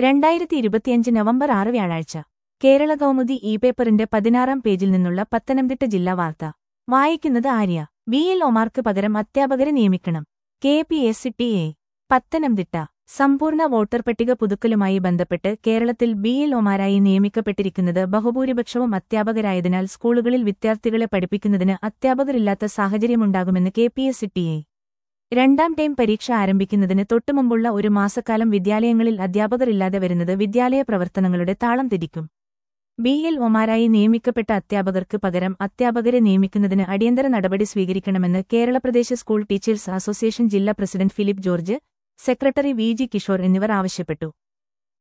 രണ്ടായിരത്തി ഇരുപത്തിയഞ്ച് നവംബർ ആറ് വ്യാഴാഴ്ച കേരള കൗമുദി ഇ പേപ്പറിന്റെ പതിനാറാം പേജിൽ നിന്നുള്ള പത്തനംതിട്ട ജില്ലാ വാർത്ത വായിക്കുന്നത് ആര്യ ബി എൽ ഒമാർക്ക് പകരം അധ്യാപകരെ നിയമിക്കണം K P S T A Pathanamthitta സമ്പൂർണ്ണ വോട്ടർ പട്ടിക പുതുക്കലുമായി ബന്ധപ്പെട്ട് കേരളത്തിൽ ബി എൽ ഒമാരായി നിയമിക്കപ്പെട്ടിരിക്കുന്നത് ബഹുഭൂരിപക്ഷവും അധ്യാപകരായതിനാൽ സ്കൂളുകളിൽ വിദ്യാർത്ഥികളെ പഠിപ്പിക്കുന്നതിന് അധ്യാപകരില്ലാത്ത സാഹചര്യമുണ്ടാകുമെന്ന് K P S T A രണ്ടാം ടൈം പരീക്ഷ ആരംഭിക്കുന്നതിന് തൊട്ടുമുമ്പുള്ള ഒരു മാസക്കാലം വിദ്യാലയങ്ങളിൽ അധ്യാപകരില്ലാതെ വരുന്നത് വിദ്യാലയ പ്രവർത്തനങ്ങളുടെ താളം തിരിക്കും ബി എൽ ഒമാരായി നിയമിക്കപ്പെട്ട അധ്യാപകർക്ക് പകരം അധ്യാപകരെ നിയമിക്കുന്നതിന് അടിയന്തര നടപടി സ്വീകരിക്കണമെന്ന് കേരളപ്രദേശ് സ്കൂൾ ടീച്ചേഴ്സ് അസോസിയേഷൻ ജില്ലാ president Philip George secretary V G Kishore എന്നിവർ ആവശ്യപ്പെട്ടു